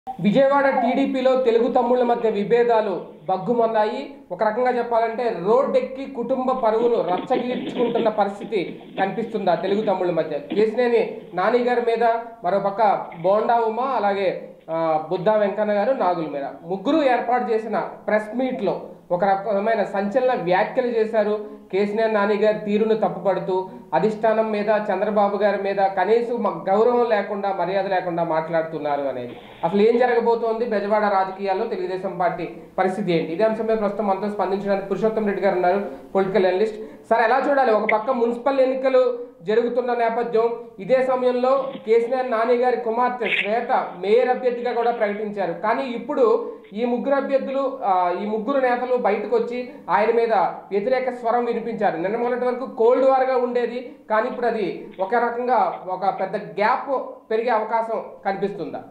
విజయవాడ టీడీపీలో తెలుగు తమ్ముళ్ల మధ్య విభేదాలు బగ్గుమన్నాయి ఒక రకంగా చెప్పాలంటే రోడ్డెక్కి కుటుంబ పరువును రచ్చగీర్చుకుంటున్న పరిస్థితి కనిపిస్తుందా తెలుగు తమ్ముళ్ళ మధ్య కేసినేని నాని గారి మీద మరోపక్క బోండా ఉమా అలాగే ఆ, బుద్ధా వెంకన్న గారు నాగుల మీద ముగ్గురు ఏర్పాటు చేసిన ప్రెస్ మీట్లో ఒక రకమైన సంచలన వ్యాఖ్యలు చేశారు కేసీఆర్ నాని గారి తీరును తప్పుపడుతూ అధిష్టానం మీద చంద్రబాబు గారి మీద కనీసం మ- గౌరవం లేకుండా మర్యాద లేకుండా మాట్లాడుతున్నారు అనేది అసలు ఏం జరగబోతోంది బెజవాడ రాజకీయాల్లో తెలుగుదేశం పార్టీ పరిస్థితి ఏంటి ఇదే అంశంపై ప్రస్తుతం మనతో స్పందించడానికి పురుషోత్తం రెడ్డి గారు ఉన్నారు పొలిటికల్ అనలిస్ట్ సార్ ఎలా చూడాలి ఒక పక్క మున్సిపల్ ఎన్నికలు జరుగుతున్న నేపథ్యం ఇదే సమయంలో కేసీఆర్ నాని గారి కుమార్తె శ్వేత మేయర్ అభ్యర్థిగా కూడా ప్రకటించారు కానీ ఇప్పుడు ఈ ముగ్గురు అభ్యర్థులు ఆ, ఈ ముగ్గురు నేతలు బయటకు వచ్చి ఆయన మీద వ్యతిరేక స్వరం వినిపించారు నిన్న మొన్నటి వరకు కోల్డ్ వార్గా ఉండేది కానీ ఇప్పుడు అది ఒక రకంగా ఒక పెద్ద గ్యాప్ పెరిగే అవకాశం కనిపిస్తుందా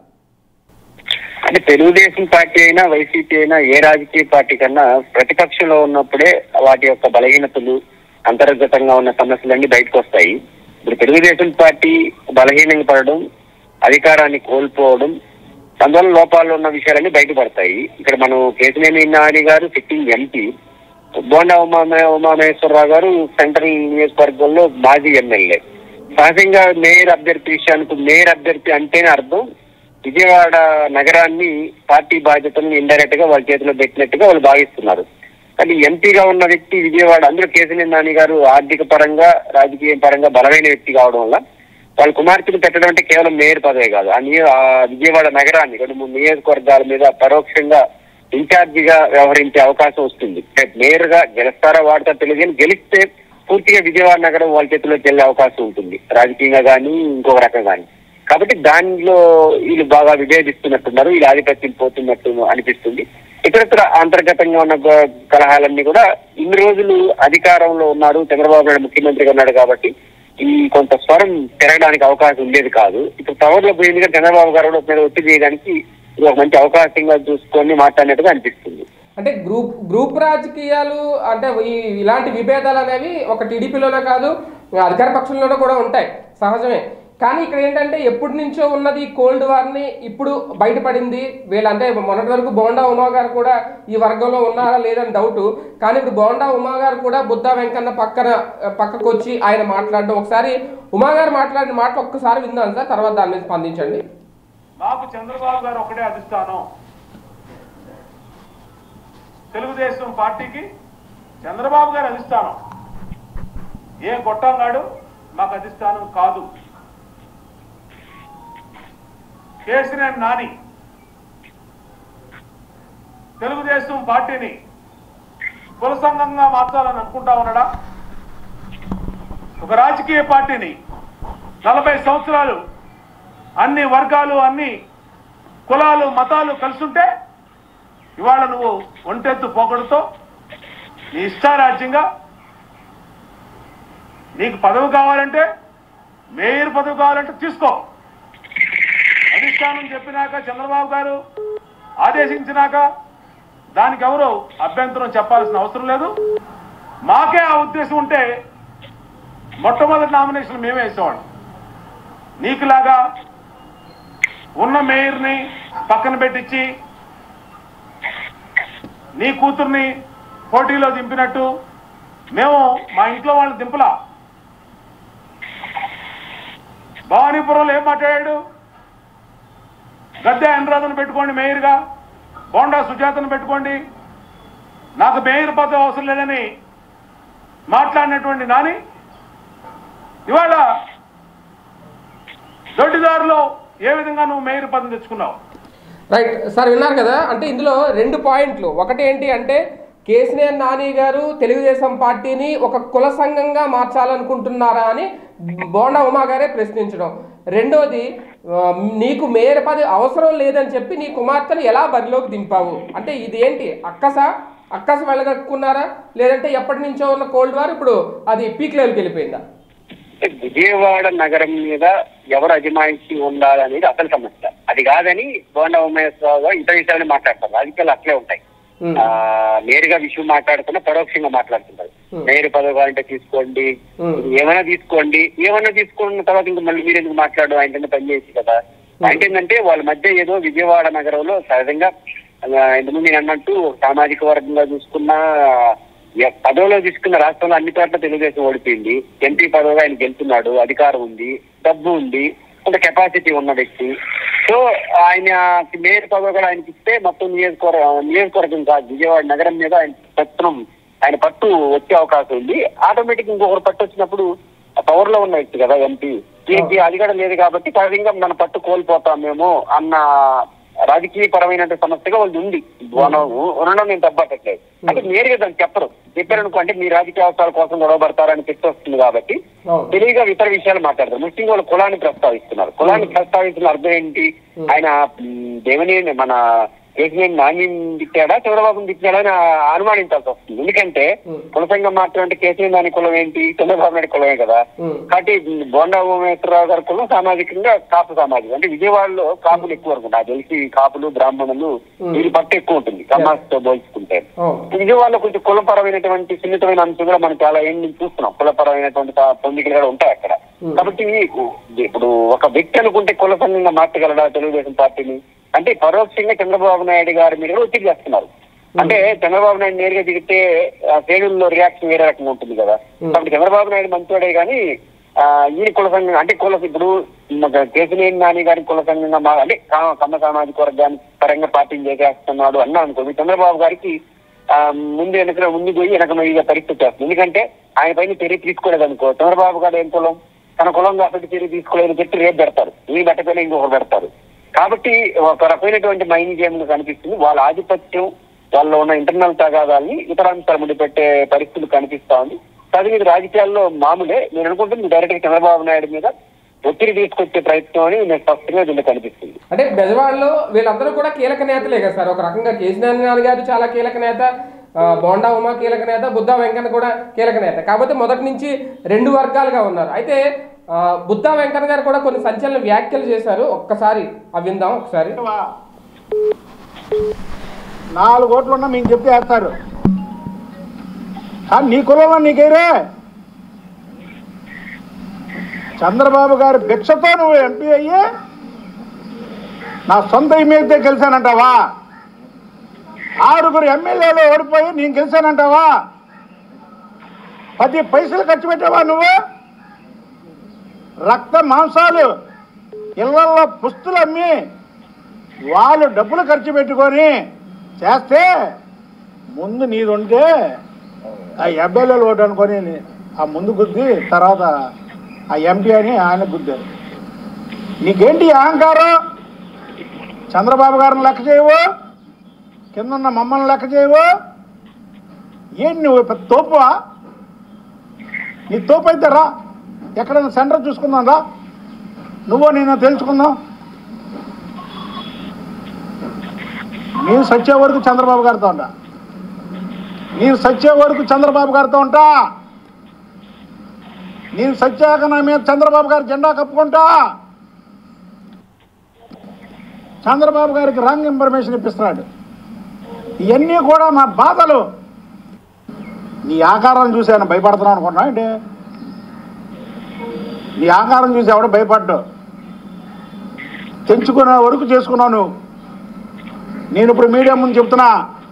అంటే తెలుగుదేశం పార్టీ అయినా వైసీపీ అయినా ఏ రాజకీయ పార్టీ కన్నా ప్రతిపక్షంలో ఉన్నప్పుడే వాటి యొక్క బలహీనతలు అంతర్గతంగా ఉన్న సమస్యలన్నీ బయటకు వస్తాయి ఇప్పుడు తెలుగుదేశం పార్టీ బలహీనంగా పడడం అధికారాన్ని కోల్పోవడం అందువల్ల లోపాలు ఉన్న విషయాలన్నీ బయటపడతాయి ఇక్కడ మనం కేసినేని నాని గారు సిట్టింగ్ ఎంపీ బోండా ఉమా ఉమామహేశ్వరరావు గారు సెంట్రల్ నియోజకవర్గంలో మాజీ ఎమ్మెల్యే సహజంగా మేయర్ అభ్యర్థి విషయానికి మేయర్ అభ్యర్థి అంటేనే అర్థం విజయవాడ నగరాన్ని పార్టీ బాధ్యతలను ఇండైరెక్ట్ గా వాళ్ళ చేతిలో పెట్టినట్టుగా వాళ్ళు భావిస్తున్నారు కానీ ఎంపీగా ఉన్న వ్యక్తి విజయవాడ అందులో కేసీఆర్ నాని గారు ఆర్థిక పరంగా రాజకీయ పరంగా బలమైన వ్యక్తి కావడం వల్ల వాళ్ళ కుమార్తెను పెట్టడం అంటే కేవలం మేయర్ పదవి కాదు ఆ నియో ఆ విజయవాడ నగరాన్ని రెండు మూడు నియోజకవర్గాల మీద పరోక్షంగా ఇన్ఛార్జిగా వ్యవహరించే అవకాశం వస్తుంది రేపు మేయర్ గా గెలుస్తారా వాడతారో తెలియదు కానీ గెలిస్తే పూర్తిగా విజయవాడ నగరం వాళ్ళ చేతిలోకి వెళ్ళే అవకాశం ఉంటుంది రాజకీయంగా కానీ ఇంకొక రకం కానీ కాబట్టి దానిలో వీళ్ళు బాగా విభేదిస్తున్నట్టున్నారు వీళ్ళు ఆధిపత్యం పోతున్నట్టు అనిపిస్తుంది ఇతరత్ర అంతర్గతంగా ఉన్న గ- కలహాలన్నీ కూడా ఇన్ని రోజులు అధికారంలో ఉన్నారు చంద్రబాబు నాయుడు ముఖ్యమంత్రిగా ఉన్నాడు కాబట్టి ఈ కొంత స్వరం పెరగడానికి అవకాశం ఉండేది కాదు ఇప్పుడు పవర్ లో పోయింది కానీ చంద్రబాబు గారు కూడా మీద ఒత్తిడి చేయడానికి ఇది ఒక మంచి అవకాశంగా చూసుకొని మాట్లాడినట్టుగా అనిపిస్తుంది అంటే గ్రూప్ గ్రూప్ రాజకీయాలు అంటే ఈ ఇలాంటి విభేదాలు అనేవి ఒక టీడీపీలోనే కాదు అధికార పక్షంలోనే కూడా ఉంటాయి సహజమే కానీ ఇక్కడ ఏంటంటే ఎప్పటి నుంచో ఉన్నది కోల్డ్ వార్ని ఇప్పుడు బయటపడింది వీళ్ళంటే మొన్నటి వరకు బోండా ఉమా గారు కూడా ఈ వర్గంలో ఉన్నారా లేదని డౌట్ కానీ ఇప్పుడు బోండా ఉమా గారు కూడా బుద్ధా వెంకన్న పక్కన పక్కకు వచ్చి ఆయన మాట్లాడడం ఒకసారి ఉమా గారు మాట్లాడిన మాటలు ఒక్కసారి విందాం సార్ తర్వాత దాని మీద స్పందించండి నాకు చంద్రబాబు గారు ఒకటే అధిష్టానం తెలుగుదేశం పార్టీకి చంద్రబాబు గారు అధిష్టానం ఏ గొట్టంగాడు మాకు అధిష్టానం కాదు కేసీఆర్ నాని తెలుగుదేశం పార్టీని కుల సంఘంగా మార్చాలని అనుకుంటా ఉన్నాడా ఒక రాజకీయ పార్టీని నలభై సంవత్సరాలు అన్ని వర్గాలు అన్ని కులాలు మతాలు కలుసుంటే ఇవాళ నువ్వు ఒంటెత్తు పోకడుతో నీ ఇష్టారాజ్యంగా నీకు పదవి కావాలంటే మేయర్ పదవి కావాలంటే తీసుకో అధిష్టానం చెప్పినాక చంద్రబాబు గారు ఆదేశించినాక దానికి ఎవరు అభ్యంతరం చెప్పాల్సిన అవసరం లేదు మాకే ఆ ఉద్దేశం ఉంటే మొట్టమొదటి నామినేషన్ మేమే వేసేవాళ్ళం నీకులాగా ఉన్న మేయర్ని పక్కన పెట్టించి నీ కూతుర్ని పోటీలో దింపినట్టు మేము మా ఇంట్లో వాళ్ళని దింపలా భవానీపురంలో ఏం మాట్లాడాడు గద్దె అనురాధను పెట్టుకోండి మేయర్గా బోండా సుజాతను పెట్టుకోండి నాకు మేయర్ పదవి అవసరం లేదని మాట్లాడినటువంటి నాని ఇవాళ దొడ్డిదారిలో ఏ విధంగా నువ్వు మేయర్ పదవి తెచ్చుకున్నావు రైట్ సార్ విన్నారు కదా అంటే ఇందులో రెండు పాయింట్లు ఒకటి ఏంటి అంటే కేసీఆర్ నాని గారు తెలుగుదేశం పార్టీని ఒక కుల సంఘంగా మార్చాలనుకుంటున్నారా అని బోండా ఉమా గారే ప్రశ్నించడం రెండోది ఆ, నీకు మేయర్ పదవి అవసరం లేదని చెప్పి నీ కుమార్తెను ఎలా బరిలోకి దింపావు అంటే ఇది ఏంటి అక్కస అక్కస వెళ్ళగట్టుకున్నారా లేదంటే ఎప్పటి నుంచో ఉన్న కోల్డ్ వార్ ఇప్పుడు అది పీక్ లెవెల్కి వెళ్ళిపోయిందా విజయవాడ నగరం మీద ఎవరు అజమాయిషి ఉండాలనేది అసలు సమస్య అది కాదని బోండా ఉమేశ్వరరావు గారు ఇతర విషయాలని మాట్లాడతారు రాజకీయాలు అట్లే ఉంటాయి ఉమ్. ఆ నేరుగా విషయం మాట్లాడుతున్నా పరోక్షంగా మాట్లాడుతుంటారు Hmm. మేయర్ పదవి కావాలంటే తీసుకోండి Hmm. ఏమైనా తీసుకోండి ఏమైనా తీసుకున్న తర్వాత ఇంకా మళ్ళీ మీరు ఎందుకు మాట్లాడడం ఆయన కింద పనిచేసి కదా పాయింట్ ఏంటంటే వాళ్ళ మధ్య ఏదో విజయవాడ నగరంలో సహజంగా ఆ, ఇంతకుముందు నేను అన్నట్టు సామాజిక వర్గంగా చూసుకున్న ఎ- పదవిలో తీసుకున్న రాష్ట్రంలో అన్ని చోట్ల తెలుగుదేశం ఓడిపోయింది ఎంపీ పదవిగా ఆయన గెలుతున్నాడు అధికారం ఉంది డబ్బు ఉంది కొంత కెపాసిటీ ఉన్న వ్యక్తి సో ఆయన మేయర్ పదవి కూడా ఆయనకి ఇస్తే మొత్తం నియోజకవర్గ నియోజకవర్గం కాదు విజయవాడ నగరం మీద ఆయన పత్రం ఆయన పట్టు వచ్చే అవకాశం ఉంది ఆటోమేటిక్ ఇంకొకరు పట్టు వచ్చినప్పుడు పవర్ లో ఉన్న వ్యక్తి కదా ఎంపీ దీనికి అది కూడా లేదు కాబట్టి సహజంగా మన పట్టు కోల్పోతాం మేము అన్న రాజకీయ పరమైన సమస్యగా వాళ్ళు ఉంది మనం ఉండడం నేను తప్పట్లేదు అంటే నేరుగా దాన్ని చెప్పరు చెప్పారనుకో అంటే మీ రాజకీయ అవసరాల కోసం గొడవ పడతారని చెప్పి వస్తుంది కాబట్టి అవును తెలివిగా ఇతర విషయాలు మాట్లాడతారు ముఖ్యంగా వాళ్ళు కులాన్ని ప్రస్తావిస్తున్నారు కులాన్ని ప్రస్తావించిన అర్థం ఏంటి ఆయన మ్, దేవినేని మన కేసీఆర్ నాని తిట్టాడా చంద్రబాబుని తిట్టాడా అని అనుమానించాల్సి వస్తుంది ఎందుకంటే Hmm. కుల సంఘం మాత్రం అంటే కేసీఆర్ నాని కులం ఏంటి చంద్రబాబు నాయుడు కులమే కదా ఉమ్. కాబట్టి బోండా ఉమేశ్వరరావు గారి కులం సామాజికంగా కాపు సామాజికం అంటే విజయవాడలో కాపులు ఎక్కువ అనుకుంటా నాకు తెలిసి కాపులు బ్రాహ్మణులు Hmm. వీరి పట్టు ఎక్కువ ఉంటుంది కమ్మాస్తో పోల్చుకుంటే అవును విజయవాడలో కొంచెం కులపరమైనటువంటి సున్నితమైన అంశం కూడా మనం చాలా ఏం చూస్తున్నాం కులపరమైనటువంటి ప- పొందికలు కూడా ఉంటాయి అక్కడ Hmm. కాబట్టి ఇప్పుడు ఒక వ్యక్తి అనుకుంటే కుల సంఘంగా మార్చగలడా తెలుగుదేశం పార్టీని అంటే పరోక్షంగా చంద్రబాబు నాయుడు గారి మీద కూడా ఒత్తిడి చేస్తున్నారు అంటే చంద్రబాబు నాయుడు నేరుగా దిగితే ఆ శ్రేణుల్లో రియాక్షన్ వేరే రకంగా ఉంటుంది కదా Hmm. కాబట్టి చంద్రబాబు నాయుడు మంచివాడే కానీ ఆ, ఈయన కుల సంఘం అంటే కుల ఇప్పుడు మన కేసినేని నాని గారి కుల సంఘంగా మా అంటే కా- కమ్మ సామాజిక వర్గాన్ని పరంగా పార్టీని చేసేస్తున్నాడు అన్నా అనుకోండి చంద్రబాబు గారికి ఆ, ముందు వెనక ముందు పోయి వెనక మీద పరిస్థితి వస్తుంది ఎందుకంటే ఆయన పైన చర్య తీసుకోలేదు అనుకో చంద్రబాబు గారు ఏం కులం తన కులం కాబట్టి చర్య తీసుకోలేదని చెప్పి రేపు పెడతారు ఈ పెట్టకపోయినా ఇంకొకరు పెడతారు కాబట్టి ఒక రకమైనటువంటి మైండ్ గేమ్ కనిపిస్తుంది వాళ్ళ ఆధిపత్యం వాళ్ళలో ఉన్న ఇంటర్నల్ తగాదాల్ని ఇతర అంశాలు ముడిపెట్టే పరిస్థితులు కనిపిస్తా ఉంది అది ఇది రాజకీయాల్లో మామూలే నేను అనుకుంటుంది డైరెక్ట్ గా చంద్రబాబు నాయుడు మీద ఒత్తిడి తీసుకొచ్చే ప్రయత్నం అని నేను స్పష్టంగా దీన్ని కనిపిస్తుంది అంటే బెజవాడలో వీళ్ళందరూ కూడా కీలక నేతలే కదా సార్ ఒక రకంగా కేసీఆర్ నాని గారు చాలా కీలక నేత ఆ, బోండా ఉమా కీలక నేత బుద్ధా వెంకన్న కూడా కీలక నేత కాకపోతే మొదటి నుంచి రెండు వర్గాలుగా ఉన్నారు అయితే ఆ, బుద్ధా వెంకన్న గారు కూడా కొన్ని సంచలన వ్యాఖ్యలు చేశారు ఒక్కసారి అవి విందాం ఒకసారి నాలుగు ఓట్లు ఉన్నా మీకు చెప్తే వేస్తారు కానీ నీ కులంలో నీకేరే చంద్రబాబు గారి భిక్షతో నువ్వు ఎంపీ అయ్యి నా సొంత ఇమేజ్తో గెలిచానంటావా ఆరుగురు ఎమ్మెల్యేలు ఓడిపోయి నేను గెలిచానంటావా పది పైసలు ఖర్చు పెట్టావా నువ్వు రక్త మాంసాలు ఇళ్లలో పుస్తులు అమ్మి వాళ్ళు డబ్బులు ఖర్చు పెట్టుకొని చేస్తే ముందు నీది ఉంటే ఆ ఎమ్మెల్యేలు ఓటు అనుకొని ఆ ముందు గుద్ది తర్వాత ఆ ఎంపీ అని ఆయన గుద్దారు నీకేంటి ఈ అహంకారం చంద్రబాబు గారిని లెక్క చేయవు కింద ఉన్న మమ్మల్ని లెక్క చేయవు ఏంటి నువ్వు పెద్ద తోపువా నీ తోపు అయితే రా ఎక్కడైనా సెంటర్ చూసుకుందాం రా నువ్వో నేను తెలుసుకుందాం నేను సచ్చే వరకు చంద్రబాబు గారితో ఉంటా నేను సచ్చే వరకు చంద్రబాబు గారితో ఉంటా నేను సచ్చాక నా మీద చంద్రబాబు గారి జెండా కప్పుకుంటా చంద్రబాబు గారికి రాంగ్ ఇన్ఫర్మేషన్ ఇప్పిస్తున్నాడు ఇవన్నీ కూడా మా బాధలు నీ ఆకారం చూసి ఆయన భయపడుతున్నావు అనుకున్నా అంటే నీ ఆకారం చూసి ఎవడ భయపడ్డు తెంచుకునే వరకు చేసుకున్నావు నువ్వు నేను ఇప్పుడు మీడియా ముందు చెప్తున్నా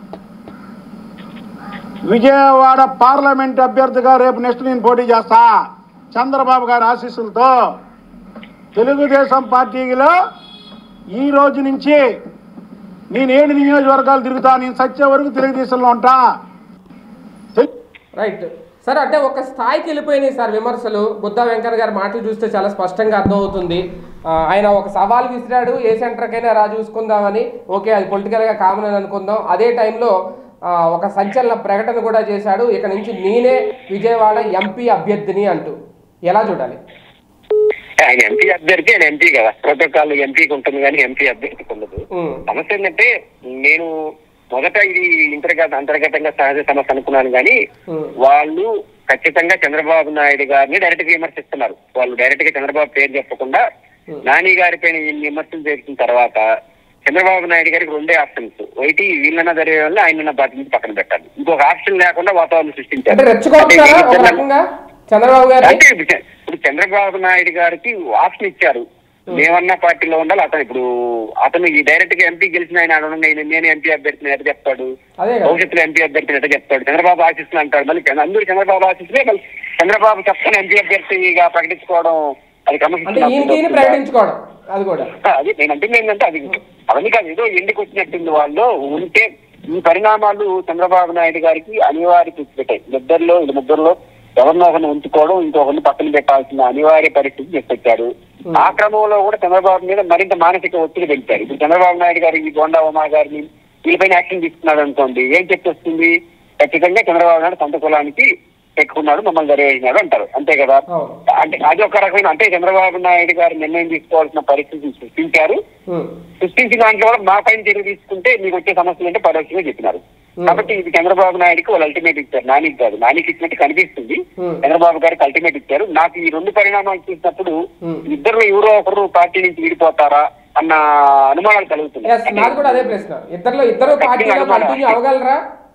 విజయవాడ పార్లమెంట్ అభ్యర్థిగా రేపు నెక్స్ట్ నేను పోటీ చేస్తా చంద్రబాబు గారి ఆశీస్సులతో తెలుగుదేశం పార్టీలో ఈ రోజు నుంచి నేను ఏడు నియోజకవర్గాలు తిరుగుతా నేను సచ్చే వరకు తెలుగుదేశంలో ఉంటా తెలు- రైట్ సార్ అంటే ఒక స్థాయికి వెళ్ళిపోయినాయి సార్ విమర్శలు బుద్ధా వెంకన్న గారి మాటలు చూస్తే చాలా స్పష్టంగా అర్థమవుతుంది ఆ, ఆయన ఒక సవాల్ విసిరాడు ఏ సెంటర్కైనా రా చూసుకుందామని ఓకే అది పొలిటికల్గా కామన్ అని అనుకుందాం అదే టైంలో ఆ, ఒక సంచలన ప్రకటన కూడా చేశాడు ఇక నుంచి నేనే విజయవాడ ఎంపీ అభ్యర్థిని అంటూ ఎలా చూడాలి ఆయన ఎంపీ అభ్యర్థి ఆయన ఎంపీ కదా ప్రోటోకాల్ ఎంపీకి ఉంటుంది కానీ ఎంపీ అభ్యర్థికి ఉండదు ఉమ్, సమస్య ఏంటంటే నేను మొదట ఇది అంతర్గత అంతర్గతంగా సహజ సమస్య అనుకున్నాను కానీ ఉమ్, వాళ్ళు ఖచ్చితంగా చంద్రబాబు నాయుడు గారిని డైరెక్ట్ గా విమర్శిస్తున్నారు వాళ్ళు డైరెక్ట్ గా చంద్రబాబు పేరు చెప్పకుండా Hmm. నాని గారి పైన ఇన్ని విమర్శలు చేసిన తర్వాత చంద్రబాబు నాయుడు గారికి రెండే ఆప్షన్స్ ఒకటి వీళ్ళన్న జరిగే వల్ల ఆయన బాధ్యత నుంచి పక్కన పెట్టాలి ఇంకొక ఆప్షన్ లేకుండా వాతావరణం సృష్టించారు అంటే రెచ్చగొడతారా ఒక అంటే రకంగా చంద్రబాబు గారి అంటే ఇప్పుడు చంద్రబాబు నాయుడు గారికి ఆప్షన్ ఇచ్చారు మేమన్నా పార్టీలో ఉండాలి అతను ఇప్పుడు అతను ఈ డైరెక్ట్ గా ఎంపీ గెలిచిన ఆయన అనడం నేను నేను ఎంపీ అభ్యర్థిని ఎట్లా చెప్తాడు అదే కదా భవిష్యత్తులో ఎంపీ అభ్యర్థిని ఎట్లా చెప్తాడు చంద్రబాబు ఆశిస్తులు అంటాడు మళ్ళీ చంద్ర- అందరూ చంద్రబాబు ఆశిస్తులే మళ్ళీ చంద్రబాబు చెప్పని ఎంపీ అభ్యర్థిగా ప్రకటించుకోవడం అది అంటే ఈయనకి ఈయన క్రమశిక్షణ ప్రకటించుకోవడం అది కూడా అది నేను అంటే ఏంటంటే అది అవన్నీ కాదు ఏదో ఎందుకు వచ్చినట్టుంది వాళ్ళు ఉంటే ఈ పరిణామాలు చంద్రబాబు నాయుడు గారికి అనివార్య పెట్టాయి ఇద్దరిలో ఈ ముగ్గురులో ఎవరినో ఒకరిని ఉంచుకోవడం ఇంకొకరిని పక్కన పెట్టాల్సిన అనివార్య పరిస్థితి తీసుకొచ్చారు ఆ క్రమంలో కూడా చంద్రబాబు మీద మరింత మానసిక ఒత్తిడి పెంచారు ఇప్పుడు చంద్రబాబు నాయుడు గారు ఈ బోండా ఉమా గారిని వీళ్ళపైన యాక్షన్ తీసుకున్నాడు అనుకోండి ఏం చెప్పొస్తుంది ఖచ్చితంగా చంద్రబాబు నాయుడు సొంత కులానికి పెట్టుకున్నాడు మమ్మల్ని జరిగేసినాడు అంటారు అంతే కదా అవును అంటే అది ఒక రకమైన అంటే చంద్రబాబు నాయుడు గారు నిర్ణయం తీసుకోవాల్సిన పరిస్థితిని సృష్టించారు ఉమ్. సృష్టించిన దాంట్లో కూడా మా పైన చర్య తీసుకుంటే మీకు వచ్చే సమస్యలు అంటే పరోక్షంగా చెప్పినారు కాబట్టి ఇది చంద్రబాబు నాయుడుకి వాళ్ళు అల్టిమేట్ ఇచ్చారు నానికి కాదు నానికి ఇచ్చినట్టు కనిపిస్తుంది Hmm. చంద్రబాబు గారికి అల్టిమేట్ ఇచ్చారు నాకు ఈ రెండు పరిణామాలు చూసినప్పుడు Hmm. ఇద్దరు ఎవరో ఒకరు పార్టీ నుంచి విడిపోతారా అన్న అనుమానాలు ఎస్ కలుగుతున్నాయి నాది కూడా అదే ప్రశ్న ఇద్దరులో ఇద్దరు పార్టీలో కంటిన్యూ అవ్వగలరా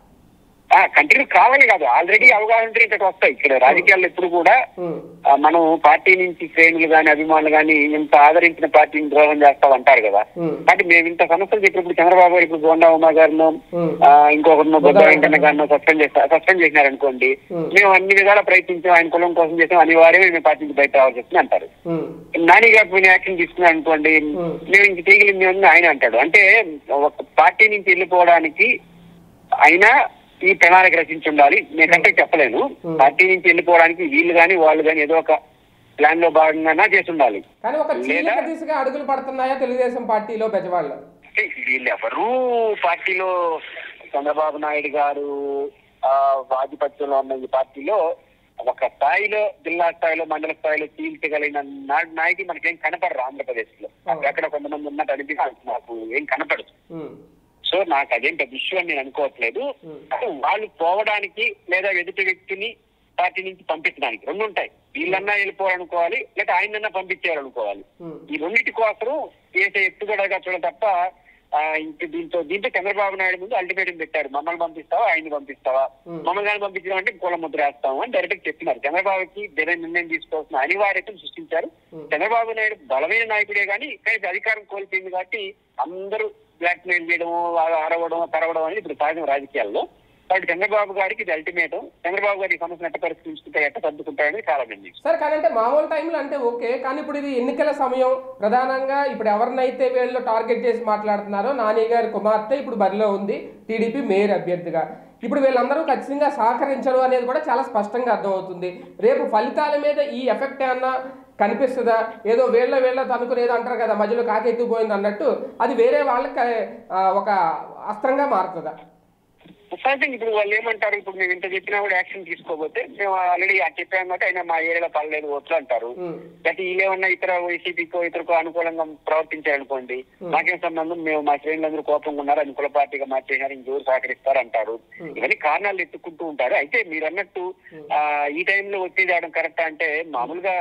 కంటిన్యూ కావాలి కాదు ఆల్రెడీ అవగాహన ఇక్కడ వస్తాయి ఇక్కడ రాజకీయాల్లో ఎప్పుడు కూడా ఉమ్. ఆ, మనం పార్టీ నుంచి శ్రేణులు గాని అభిమానులు గాని ఇంత ఆదరించిన పార్టీని ద్రోహం చేస్తాం అంటారు కదా ఉమ్. కాబట్టి మేము ఇంత సమస్యలు చెప్పినప్పుడు చంద్రబాబు గారు ఇప్పుడు గోండా ఉమా గారిను ఉమ్. ఆ, ఇంకొకరిను బొద్ద బొద్ద వెంకన్న గారిను సస్పెండ్ చేస్తారు సస్పెండ్ చేసినారు అనుకోండి ఉమ్. మేము అన్ని విధాలా ప్రయత్నించాం ఆయన కులం కోసం చేసాం అనివార్యమే మేము పార్టీ నుంచి బయట రావాల్సి వస్తుంది అంటారు ఉమ్. నాని గారి పైన యాక్షన్ తీసుకున్నారు అనుకోండి ఉమ్. మేము ఇంక తీగలింది అని ఆయన అంటాడు అంటే ఒక పార్టీ నుంచి వెళ్ళిపోవడానికి అయినా ఈ ప్రణాళిక రచించి ఉండాలి నేనంటే చెప్పలేను ఉమ్. పార్టీ నుంచి వెళ్ళిపోవడానికి వీళ్ళు గాని వాళ్ళు గాని ఏదో ఒక ప్లాన్ లో భాగంగా చేసి ఉండాలి కానీ ఒక చీలిక లేదా- దిశగా అడుగులు పడుతున్నాయా తెలుగుదేశం పార్టీలో బెజవాళ్ళు అంటే వీళ్ళెవరూ పార్టీలో చంద్రబాబు నాయుడు గారు ఆ ఆధిపత్యంలో ఉన్న ఈ పార్టీలో ఒక స్థాయిలో జిల్లా స్థాయిలో మండల స్థాయిలో చీల్చగలిగిన నా- నాయకులు మనకేం కనపడరు ఆంధ్రప్రదేశ్ లో అవును. అక్కడ కొంతమంది ఉన్నట్టు అనిపిస్తుంది నాకు ఏం కనపడదు ఉమ్. సో నాకు అదేం పెద్ద ఇష్యూ అని నేను అనుకోవట్లేదు Hmm. అంటే వాళ్ళు పోవడానికి లేదా ఎదుటి వ్యక్తిని పార్టీ నుంచి పంపించడానికి రెండు ఉంటాయి వీళ్ళన్నా వెళ్ళిపోవాలనుకోవాలి లేదా ఆయనన్నా పంపించేయాలనుకోవాలి ఉమ్. ఈ రెండింటి కోసం చేసే ఎత్తుగడగా చూడ తప్ప ఆ, ఇంక దీంతో దీంతో చంద్రబాబు నాయుడు ముందు అల్టిమేటం పెట్టారు మమ్మల్ని పంపిస్తావా ఆయన్ని పంపిస్తావా Hmm. మమ్మల్ని కానీ పంపించడం అంటే కుల ముద్ర వేస్తాము అని డైరెక్ట్ చెప్పినారు చంద్రబాబుకి వేరే నిర్ణయం తీసుకోవాల్సిన అనివార్యతను సృష్టించారు Hmm. చంద్రబాబు నాయుడు బలమైన నాయకుడే కానీ కానీ అధికారం కోల్పోయింది కాబట్టి అందరూ బ్లాక్ మెయిల్ చేయడం అరవడం తరవడం అనేది ఇప్పుడు సహజం రాజకీయాల్లో కాబట్టి చంద్రబాబు గారికి ఇది అల్టిమేటం చంద్రబాబు గారి ఈ సమస్యను ఎట్ట పరిష్కరించుకుంటే ఎట్ట సర్దుకుంటారనేది చాలా మంది సరే కానీ అంటే మామూలు టైంలో అంటే ఓకే కానీ ఇప్పుడు ఇది ఎన్నికల సమయం ప్రధానంగా ఇప్పుడు ఎవరినైతే వీళ్ళు టార్గెట్ చేసి మాట్లాడుతున్నారో నాని గారి కుమార్తె ఇప్పుడు బరిలో ఉంది టీడీపీ మేయర్ అభ్యర్థిగా ఇప్పుడు వీళ్ళందరూ ఖచ్చితంగా సహకరించరు అనేది కూడా చాలా స్పష్టంగా అర్థమవుతుంది రేపు ఫలితాల మీద ఈ ఎఫెక్ట్ ఏమన్నా కనిపిస్తుందా ఏదో వీళ్ళ వీళ్ళ తనుకునేది అంటారు కదా మధ్యలో కాకెత్తిపోయింది అన్నట్టు అది వేరే వాళ్ళకి ఆ, ఒక అస్త్రంగా మారుతుందా సహజంగా ఇప్పుడు వాళ్ళు ఏమంటారు ఇప్పుడు మేము ఇంత చెప్పినా కూడా యాక్షన్ తీసుకోకపోతే మేము ఆల్రెడీ చెప్పాం కాబట్టి అయినా మా ఏరియాలో పర్లేదు ఓట్లు అంటారు ఉమ్. అయితే వీళ్ళేమన్నా ఇతర వైసీపీకో ఇతరుకో అనుకూలంగా ప్రవర్తించారనుకోండి మాకేం సంబంధం మేము మా శ్రేణులందరూ కోపంగా ఉన్నారు అనుకూల పార్టీగా మార్చేసినారు ఇంకెవరు సహకరిస్తారు అంటారు ఇవన్నీ కారణాలు ఎత్తుకుంటూ ఉంటారు అయితే మీరు అన్నట్టు ఆ, ఈ టైంలో ఒత్తిడి చేయడం కరెక్ట్ అంటే మామూలుగా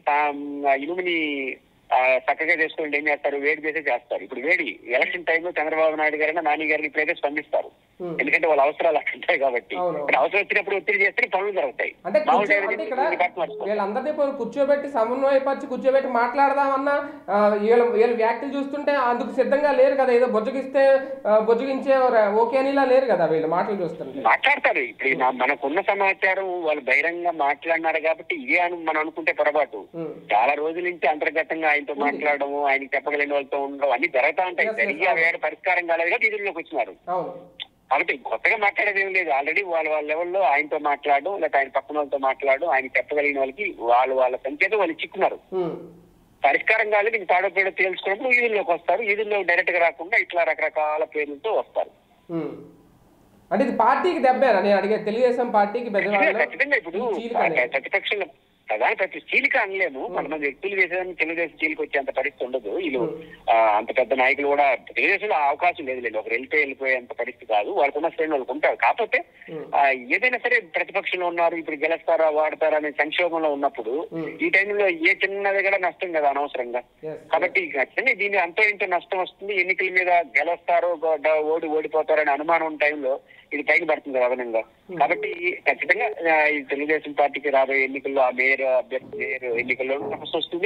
తా- ఇనుముని ఆ, చక్కగా చేసుకోండి ఏం చేస్తారు వేడి చేసే చేస్తారు ఇప్పుడు వేడి ఎలక్షన్ టైంలో చంద్రబాబు నాయుడు గారైనా నాని గారిని ఇప్పుడైతే స్పందిస్తారు Hmm. ఎందుకంటే వాళ్ళ అవసరాలు అక్కడ ఉంటాయి కాబట్టి అవును. ఇక్కడ అవసరం వచ్చినప్పుడు ఒత్తిడి చేస్తే పనులు జరుగుతాయి అంటే మామూలు కూర్చో టైంలో అంటే చేస్తే ఇక్కడ ఇది కట్ మార్చుకో. వీళ్ళందరినీ పోయి కూర్చోబెట్టి సమన్వయపరిచి కూర్చోబెట్టి మాట్లాడదామన్నా ఆ, వీళ్ళ వీళ్ళ వ్యాఖ్యలు చూస్తుంటే అందుకు సిద్ధంగా లేరు కదా ఏదో బొజ్జగిస్తే ఆ, బొజ్జగించే ర- ఓకే అనిలా లేరు కదా వీళ్ళ మాటలు చూస్తుంటే మాట్లాడతారు ఇప్పుడు ఈ నా- మనకున్న సమాచారం వాళ్ళు బహిరంగ మాట్లాడినారు కాబట్టి ఇదే అని మనం అనుకుంటే పొరపాటు ఉమ్. చాలా రోజుల నుంచి అంతర్గతంగా ఆయనతో మాట్లాడము ఆయనకి చెప్పగలిగిన వాళ్ళతో ఉండడం అన్ని జరుగుతా ఉంటాయి Yes, yes, జరిగి ఆ వేడ పరిష్కారం కాలేదు కాబట్టి ఇదిలోకి వచ్చినారు అవును కాబట్టి కొత్తగా మాట్లాడేది ఏం లేదు ఆల్రెడీ వాళ్ళ వాళ్ళ లెవెల్లో ఆయనతో మాట్లాడడం లేకపోతే ఆయన పక్కన వాళ్ళతో మాట్లాడడం ఆయన చెప్పగలిగిన వాళ్ళకి వాళ్ళు వాళ్ళ సంఖ్యతో వాళ్ళు చిక్కున్నారు ఉమ్. పరిష్కారం కాలేదు ఇంక తాడో పేడో తేల్చుకున్నప్పుడు ఈదుల్లోకి వస్తారు ఈదుల్లో డైరెక్ట్ గా రాకుండా ఇట్లా రకరకాల పేర్లతో వస్తారు ఉమ్. అంటే ఇది పార్టీకి దెబ్బేనా నేను అడిగే తెలుగుదేశం పార్టీకి బెజవాడలో ఖచ్చితంగా ఇప్పుడు ఈ చీలిక అనేది. ప్రతిపక్షంలో ప్రధాన ప్రతి చీలిక అనలేము కొంతమంది వ్యక్తులు వేసేదాన్ని తెలుగుదేశం చీలిక వచ్చేంత పరిస్థితి ఉండదు వీళ్ళు ఆ, అంత పెద్ద నాయకులు కూడా తెలుగుదేశంలో ఆ అవకాశం లేదు లేదు ఒకరు వెళ్ళిపోయి వెళ్ళిపోయేంత పరిస్థితి కాదు వాళ్ళకున్న శ్రేణి వాళ్ళకు ఉంటారు కాకపోతే ఉమ్. ఆ, ఏదైనా సరే ప్రతిపక్షంలో ఉన్నారు ఇప్పుడు గెలుస్తారా వాడతారా అనే సంక్షోభంలో ఉన్నప్పుడు ఉమ్. ఈ టైంలో ఏ చిన్నది కూడా నష్టం కదా అనవసరంగా Yes. కాబట్టి ఖచ్చితంగా దీని అంతో ఇంతో నష్టం వస్తుంది ఎన్నికల మీద గెలుస్తారో గో- ఓడి ఓడిపోతారో అనే అనుమానం ఉన్న టైంలో ఇది పైన పడుతుంది కదా అదనంగా కాబట్టి ఖచ్చితంగా ఆ, ఈ తెలుగుదేశం పార్టీకి రాబోయే ఎన్నికల్లో ఆ మేయర్ అభ్యర్థి మేయర్ ఎన్నికల్లో సమస్య వస్తుంది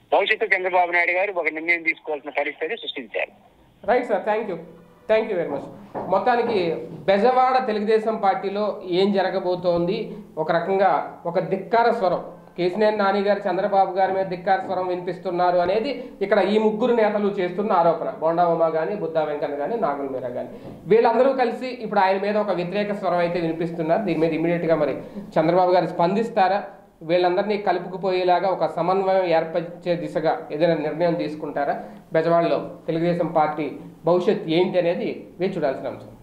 భవిష్యత్తు చంద్రబాబు నాయుడు గారు ఒక నిర్ణయం తీసుకోవాల్సిన పరిస్థితి సృష్టించారు right sir thank you thank you very much మొత్తానికి బెజవాడ తెలుగుదేశం పార్టీలో ఏం జరగబోతోంది ఒక రకంగా ఒక ధిక్కార స్వరం కేసినేని నాని గారు చంద్రబాబు గారి మీద ధిక్కార స్వరం వినిపిస్తున్నారు అనేది ఇక్కడ ఈ ముగ్గురు నేతలు చేస్తున్న ఆరోపణ బొండా ఉమా కానీ బుద్ధా వెంకన్న కానీ నాగుల మీరా కానీ వీళ్ళందరూ కలిసి ఇప్పుడు ఆయన మీద ఒక వ్యతిరేక స్వరం అయితే వినిపిస్తున్నారు దీని మీద ఇమీడియట్గా మరి చంద్రబాబు గారు స్పందిస్తారా వీళ్ళందరినీ కలుపుకుపోయేలాగా ఒక సమన్వయం ఏర్పరిచే దిశగా ఏదైనా నిర్ణయం తీసుకుంటారా బెజవాడలో తెలుగుదేశం పార్టీ భవిష్యత్ ఏంటి అనేది వేచి చూడాల్సిన అంశం